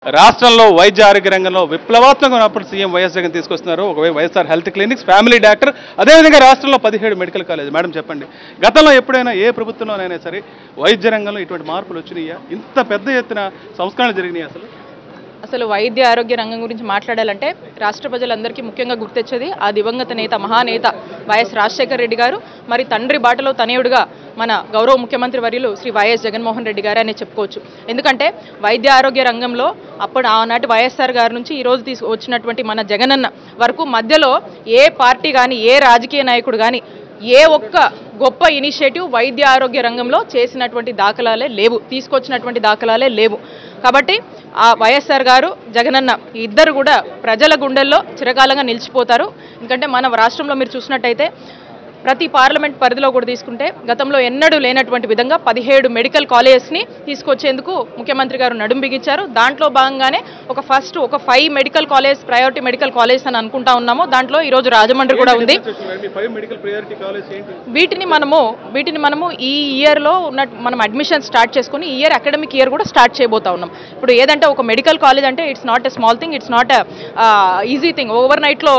రాష్ట్రంలో వైద్య ఆరోగ్య రంగంలో విప్లవాత్మక ఉన్నప్పుడు సీఎం వైఎస్ జగన్ తీసుకొస్తున్నారు ఒకవైపు YSR health clinics family doctor అదేవిధంగా రాష్ట్రంలో పదిహేడు మెడికల్ కాలేజ్ మేడం చెప్పండి గతంలో ఎప్పుడైనా ఏ ప్రభుత్వంలోనైనా సరే వైద్య రంగంలో ఇటువంటి మార్పులు వచ్చినాయా ఇంత పెద్ద ఎత్తున సంస్కరణలు జరిగినాయి అసలు అసలు వైద్య ఆరోగ్య రంగం గురించి మాట్లాడాలంటే రాష్ట్ర ప్రజలందరికీ ముఖ్యంగా గుర్తొచ్చేది ఆ దివంగత నేత మహానేత వైఎస్ రాజశేఖర రెడ్డి గారు మరి తండ్రి బాటలో తనయుడుగా మన గౌరవ ముఖ్యమంత్రి వర్యులు శ్రీ వైఎస్ జగన్మోహన్ రెడ్డి గారు అనే చెప్పుకోవచ్చు ఎందుకంటే వైద్య ఆరోగ్య రంగంలో అప్పుడు ఆనాటి వైఎస్ఆర్ గారి నుంచి ఈ రోజు తీసుకు వచ్చినటువంటి మన జగనన్న వరకు మధ్యలో ఏ పార్టీ కానీ ఏ రాజకీయ నాయకుడు కానీ ఏ ఒక్క గొప్ప ఇనిషియేటివ్ వైద్య ఆరోగ్య రంగంలో చేసినటువంటి దాఖలాలే లేవు తీసుకొచ్చినటువంటి దాఖలాలే లేవు కాబట్టి ఆ వైఎస్ఆర్ గారు జగనన్న ఈ ఇద్దరు కూడా ప్రజల గుండెల్లో చిరకాలంగా నిలిచిపోతారు ఎందుకంటే మన రాష్ట్రంలో మీరు చూసినట్టయితే ప్రతి పార్లమెంట్ పరిధిలో కూడా తీసుకుంటే గతంలో ఎన్నడూ లేనటువంటి విధంగా పదిహేడు మెడికల్ కాలేజెస్ని తీసుకొచ్చేందుకు ముఖ్యమంత్రి గారు నడుం బిగించారు దాంట్లో భాగంగానే ఒక ఫస్ట్ ఒక five medical college priority medical college అని అనుకుంటా ఉన్నాము దాంట్లో ఈరోజు రాజమండ్రి కూడా ఉంది ఫైవ్ మెడికల్ ప్రయారిటీ కాలేజ్ ఏంటి వీటిని మనము వీటిని మనము ఈ ఇయర్లో ఉన్న మనం అడ్మిషన్ స్టార్ట్ చేసుకుని ఈ ఇయర్ అకాడమిక్ ఇయర్ కూడా స్టార్ట్ చేయబోతా ఉన్నాం ఇప్పుడు ఏదంటే ఒక మెడికల్ కాలేజ్ అంటే it's not a small thing it's not easy thing over నైట్లో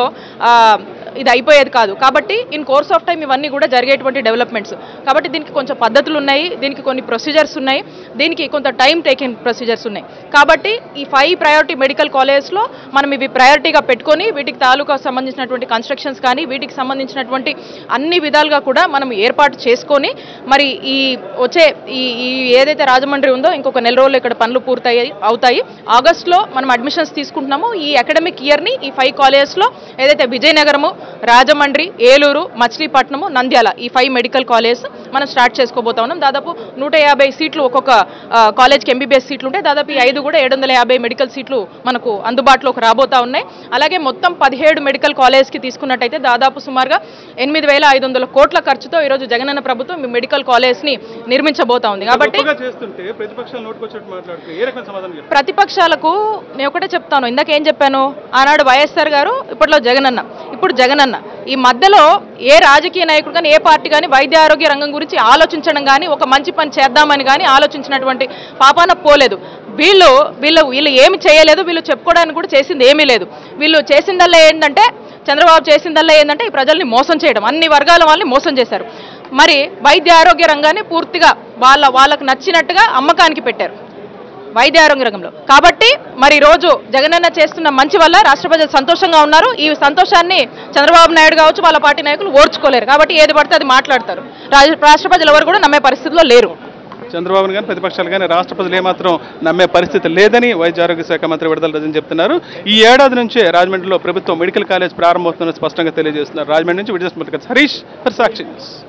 ఇది అయిపోయేది కాదు కాబట్టి ఇన్ కోర్స్ ఆఫ్ టైం ఇవన్నీ కూడా జరిగేటువంటి డెవలప్మెంట్స్ కాబట్టి దీనికి కొంచెం పద్ధతులు ఉన్నాయి దీనికి కొన్ని ప్రొసీజర్స్ ఉన్నాయి దీనికి కొంత టైం టేకింగ్ ప్రొసీజర్స్ ఉన్నాయి కాబట్టి ఈ ఫైవ్ ప్రయారిటీ మెడికల్ కాలేజెస్లో మనం ఇవి ప్రయారిటీగా పెట్టుకొని వీటికి తాలూకా సంబంధించినటువంటి కన్స్ట్రక్షన్స్ కానీ వీటికి సంబంధించినటువంటి అన్ని విధాలుగా కూడా మనం ఏర్పాటు చేసుకొని మరి ఈ వచ్చే ఈ ఈ ఏదైతే రాజమండ్రి ఉందో ఇంకొక నెల రోజులు ఇక్కడ పనులు పూర్తయ్యి అవుతాయి ఆగస్టులో మనం అడ్మిషన్స్ తీసుకుంటున్నాము ఈ అకాడమిక్ ఇయర్ని ఈ ఫైవ్ కాలేజెస్లో ఏదైతే విజయనగరము రాజమండ్రి ఏలూరు మచిలీపట్నము నంద్యాల ఈ ఫైవ్ మెడికల్ కాలేజ్ మనం స్టార్ట్ చేసుకోబోతా ఉన్నాం దాదాపు నూట యాభై సీట్లు ఒక్కొక్క ఆ, కాలేజ్కి ఎంబీబీఎస్ సీట్లు ఉంటాయి దాదాపు ఈ ఐదు కూడా ఏడు వందల యాభై మెడికల్ సీట్లు మనకు అందుబాటులోకి రాబోతా ఉన్నాయి అలాగే మొత్తం పదిహేడు మెడికల్ కాలేజ్కి తీసుకున్నట్టయితే దాదాపు సుమారుగా ఎనిమిది వేల ఐదు వందల కోట్ల ఖర్చుతో ఈరోజు జగనన్న ప్రభుత్వం ఈ మెడికల్ కాలేజ్ని నిర్మించబోతా ఉంది కాబట్టి గొప్పగా చేస్తుంటే ప్రతిపక్షాలు నోటుకొచ్చినట్టు మాట్లాడుతూ ఏ రకమైన సమాధానం చెప్తారు ప్రతిపక్షాలకు నేను ఒకటే చెప్తాను ఇందాక ఏం చెప్పాను ఆనాడు వైఎస్ఆర్ గారు ఇప్పట్లో జగనన్న ఇప్పుడు జగనన్న ఈ మధ్యలో ఏ రాజకీయ నాయకుడు కానీ ఏ పార్టీ కానీ వైద్య ఆరోగ్య రంగం గురించి ఆలోచించడం కానీ ఒక మంచి పని చేద్దామని కానీ ఆలోచించినటువంటి పాపాన పోలేదు వీళ్ళు వీళ్ళు వీళ్ళు ఏమి చేయలేదు వీళ్ళు చెప్పుకోవడానికి కూడా చేసింది ఏమీ లేదు వీళ్ళు చేసిందల్లా ఏంటంటే చంద్రబాబు చేసిందల్లా ఏంటంటే ఈ ప్రజల్ని మోసం చేయడం అన్ని వర్గాల వాళ్ళని మోసం చేశారు మరి వైద్య ఆరోగ్య రంగాన్ని పూర్తిగా వాళ్ళ వాళ్ళకు నచ్చినట్టుగా అమ్మకానికి పెట్టారు వైద్య ఆరోగ్య రంగంలో కాబట్టి మరి ఈ రోజు జగనన్న చేస్తున్న మంచి వల్ల రాష్ట్ర ప్రజలు సంతోషంగా ఉన్నారు ఈ సంతోషాన్ని చంద్రబాబు నాయుడు కావచ్చు వాళ్ళ పార్టీ నాయకులు ఓర్చుకోలేరు కాబట్టి ఏది పడితే అది మాట్లాడతారు రాజ- రాష్ట్ర ప్రజలు ఎవరు కూడా నమ్మే పరిస్థితిలో లేరు చంద్రబాబు కానీ ప్రతిపక్షాలు కానీ రాష్ట్ర ప్రజలు ఏమాత్రం నమ్మే పరిస్థితి లేదని వైద్య ఆరోగ్య శాఖ మంత్రి విడుదల రజన్ చెప్తున్నారు ఈ ఏడాది నుంచే రాజమండ్రిలో ప్రభుత్వం మెడికల్ కాలేజ్ ప్రారంభమవుతుందని స్పష్టంగా తెలియజేస్తున్నారు రాజమండ్రి నుంచి విజయ హరీష్ ఫర్ సాక్షి న్యూస్